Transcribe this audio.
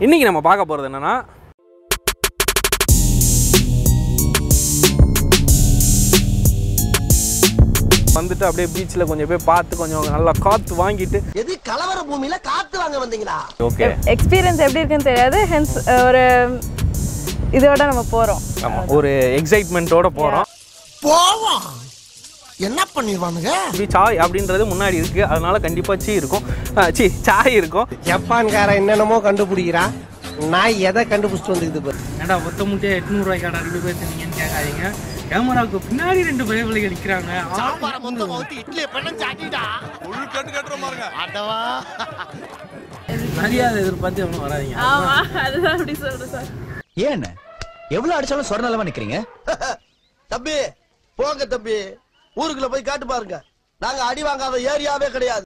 இன்றைக்கி நம்ம பார்க்க போகிறது என்னென்னா வந்துட்டு அப்படியே பீச்சில் கொஞ்சம் போய் பார்த்து கொஞ்சம் நல்லா காற்று வாங்கிட்டு எது கலவர பூமியில காத்து வாங்க வந்தீங்களா ஓகே எக்ஸ்பீரியன்ஸ் எப்படி இருக்குன்னு தெரியாது ஹென்ஸ் ஒரு இதோட நம்ம போகிறோம் ஆமாம் ஒரு எக்ஸைட்மெண்ட்டோட போகிறோம் போவோம் என்ன பண்ணிடுவானுங்க சாய் அப்படின்றது முன்னாடி இருக்குது அதனால கண்டிப்பாக சீ இருக்கும் ஆ, சீ சாய் இருக்கும் ஜப்பான்காரன் என்னென்னமோ கண்டுபிடிக்கிறான் நான் எதை கண்டுபிடிச்சிட்டு வந்துக்குது பாரு ஏன்டா ஒத்த முட்டையை எட்நூறுவாய்க்காடா ரெண்டு பேர் தந்தீங்கன்னு கேட்காதீங்க கேமராவுக்கு பின்னாடி ரெண்டு பயபிள்ளைகள் நிற்கிறாங்க மரியாதை எதிர்பார்த்து எவனும் வராதீங்க ஆமாம் அதுதான் அப்படி சொல்கிறேன் சார் ஏன் எவ்வளவு அடிச்சாலும் சொர நிலமா நிக்கிறீங்க தம்பி போங்க தம்பி ஊருக்குள்ள போய் காட்டு பாருங்க நாங்க அடி வாங்காத ஏரியாவே கிடையாது